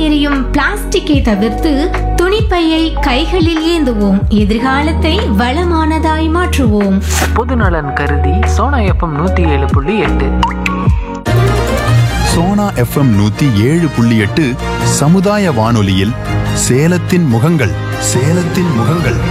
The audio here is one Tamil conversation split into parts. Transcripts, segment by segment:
எரியும் பிளாஸ்டிக்கை தவிர்த்து துணிப்பையை கைகளில் ஏந்துவோம் எதிர்காலத்தை வளமானதாய் மாற்றுவோம் பொதுநலன் கருதி சோனா எஃப்எம் நூற்றி ஏழு புள்ளி எட்டு சோனா எஃப்எம் நூத்தி ஏழு புள்ளி எட்டு சமுதாய வானொலியில் சேலத்தின் முகங்கள் சேலத்தின் முகங்கள்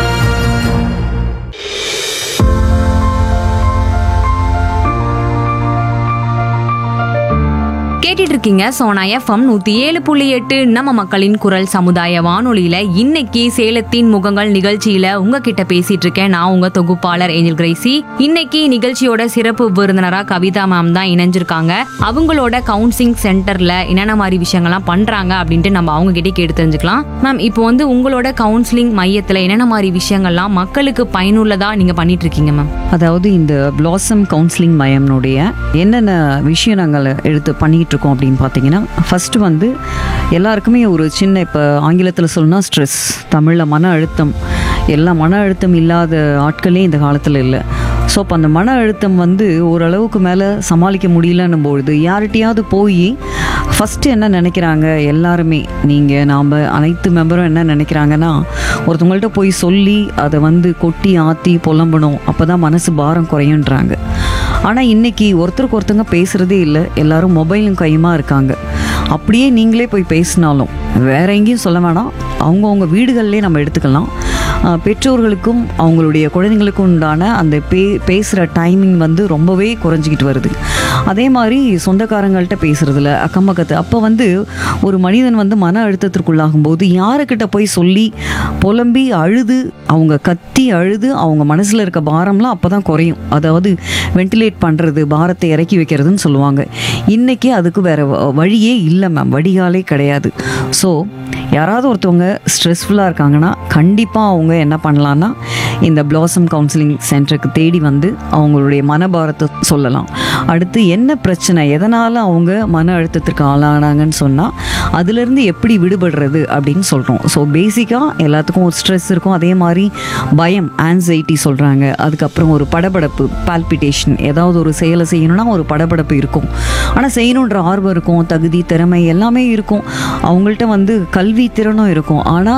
கேட்டுட்டு இருக்கீங்க சோனா எஃப்எம் நூத்தி ஏழு புள்ளி எட்டு நம்ம மக்களின் குரல் சமுதாய வானொலியில இன்னைக்கு சேலத்தின் முகங்கள் நிகழ்ச்சியில உங்ககிட்ட பேசிட்டு இருக்கேன் நான் உங்க தொகுப்பாளர் ஏஞ்சல் கிரேசி இன்னைக்கு நிகழ்ச்சியோட சிறப்பு விருந்தினரா கவிதா மேம் தான் இணைஞ்சிருக்காங்க அவங்களோட கவுன்சிலிங் சென்டர்ல என்னென்ன மாதிரி விஷயங்கள்லாம் பண்றாங்க அப்படின்ட்டு நம்ம அவங்க கிட்டே கேட்டு தெரிஞ்சுக்கலாம் மேம் இப்போ வந்து உங்களோட கவுன்சிலிங் மையத்துல என்னென்ன மாதிரி விஷயங்கள்லாம் மக்களுக்கு பயனுள்ளதா நீங்க பண்ணிட்டு இருக்கீங்க மேம் அதாவது இந்த பிளாசம் கவுன்சிலிங் மையம்னுடைய என்னென்ன விஷயம் நாங்கள் எடுத்து பண்ணிக்கிட்டு இருக்கோம் அப்படின்னு பார்த்தீங்கன்னா ஃபஸ்ட்டு வந்து எல்லாருக்குமே ஒரு சின்ன இப்போ ஆங்கிலத்தில் சொல்லணும்னா ஸ்ட்ரெஸ் தமிழில் மன அழுத்தம் எல்லா மன அழுத்தம் இல்லாத ஆட்களே இந்த காலத்தில் இல்லை ஸோ அப்போ அந்த மன அழுத்தம் வந்து ஓரளவுக்கு மேலே சமாளிக்க முடியலன்னும் பொழுது யார்கிட்டயாவது போய் ஃபஸ்ட்டு என்ன நினைக்கிறாங்க எல்லாருமே நீங்கள் நாம் அனைத்து மெம்பரும் என்ன நினைக்கிறாங்கன்னா ஒருத்தவங்கள்ட்ட போய் சொல்லி அதை வந்து கொட்டி ஆற்றி புலம்பணும் அப்போ தான் மனசு பாரம் குறையுன்றாங்க ஆனால் இன்னைக்கு ஒருத்தருக்கு ஒருத்தங்க பேசுகிறதே இல்லை எல்லாரும் மொபைலும் கையுமா இருக்காங்க அப்படியே நீங்களே போய் பேசினாலும் வேற எங்கேயும் சொல்ல வேணாம் அவங்கவுங்க வீடுகள்லேயே நம்ம எடுத்துக்கலாம் ஆஹ் பெற்றோர்களுக்கும் அவங்களுடைய குழந்தைங்களுக்கும் உண்டான அந்த பே பேசுகிற டைமிங் வந்து ரொம்பவே குறைஞ்சிக்கிட்டு வருது அதே மாதிரி சொந்தக்காரங்கள்ட்ட பேசுறதுல அக்கம் பக்கத்து அப்போ வந்து ஒரு மனிதன் வந்து மன அழுத்தத்திற்குள்ளாகும் போது யாருக்கிட்ட போய் சொல்லி புலம்பி அழுது அவங்க கத்தி அழுது அவங்க மனசில் இருக்க பாரம்லாம் அப்போ தான் குறையும் அதாவது வென்டிலேட் பண்ணுறது பாரத்தை இறக்கி வைக்கிறதுன்னு சொல்லுவாங்க இன்றைக்கி அதுக்கு வேற வ- வழியே இல்லை மேம் வடிகாலே கிடையாது ஸோ யாராவது ஒருத்தவங்க ஸ்ட்ரெஸ்ஃபுல்லாக இருக்காங்கன்னா கண்டிப்பாக அவங்க என்ன பண்ணலான்னா இந்த பிளாசம் கவுன்சிலிங் சென்டருக்கு தேடி வந்து அவங்களுடைய மனபாரத்தை சொல்லலாம் அடுத்து என்ன பிரச்சனை எதனால் அவங்க மன அழுத்தத்திற்கு ஆளானாங்கன்னு சொன்னால் அதுலேருந்து எப்படி விடுபடுறது அப்படின்னு சொல்கிறோம் ஸோ பேசிக்காக எல்லாத்துக்கும் ஒரு ஸ்ட்ரெஸ் இருக்கும் அதே மாதிரி பயம் ஆன்சைட்டி சொல்கிறாங்க அதுக்கப்புறம் ஒரு படபடப்பு பால்பிட்டேஷன் ஏதாவது ஒரு செயலை செய்யணும்னா ஒரு படபடப்பு இருக்கும் ஆனால் செய்யணுன்ற ஆர்வம் இருக்கும் தகுதி திறமை எல்லாமே இருக்கும் அவங்கள்ட்ட வந்து கல்வி திறனும் இருக்கும் ஆனால்